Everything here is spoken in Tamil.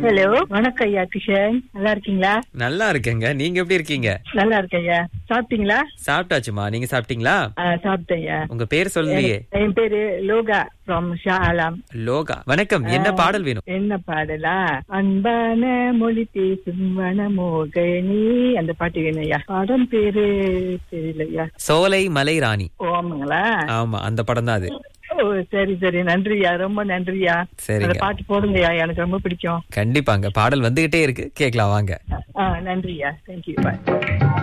ஹலோ வணக்கம் ஐயா கிஷன் நல்லா இருக்கீங்களா நல்லா இருக்கேங்க நீங்க எப்படி இருக்கீங்க நல்லா இருக்கேன் ஐயா சாப்பிட்டீங்களா சாப்பிட்டாச்சுமா நீங்க சாப்பிட்டீங்களா ஆ, சாப்பிட்டேன் ஐயா உங்க பேர் சொல்லலையே என் பேரு லோகா ஃப்ரம் ஷா ஆலாம் லோகா வணக்கம் என்ன பாடல் வேணும் என்ன பாடலா அன்பான மொழி பேசும் வனமோகனி அந்த பாட்டு வேணும் ஐயா பாடம் பேரு தெரியலையா சோலை மலை ராணி ஓ ஆமாங்களா ஆமா அந்த படம் தான் அது ஓ சரி சரி நன்றியா ரொம்ப நன்றியா சரிங்க. அந்த பாட்டு போடுங்கய்யா எனக்கு ரொம்ப பிடிக்கும் கண்டிப்பாங்க பாடல் வந்துகிட்டே இருக்கு கேக்கலாம் வாங்க ஆ நன்றியா தேங்க்யூ பாய்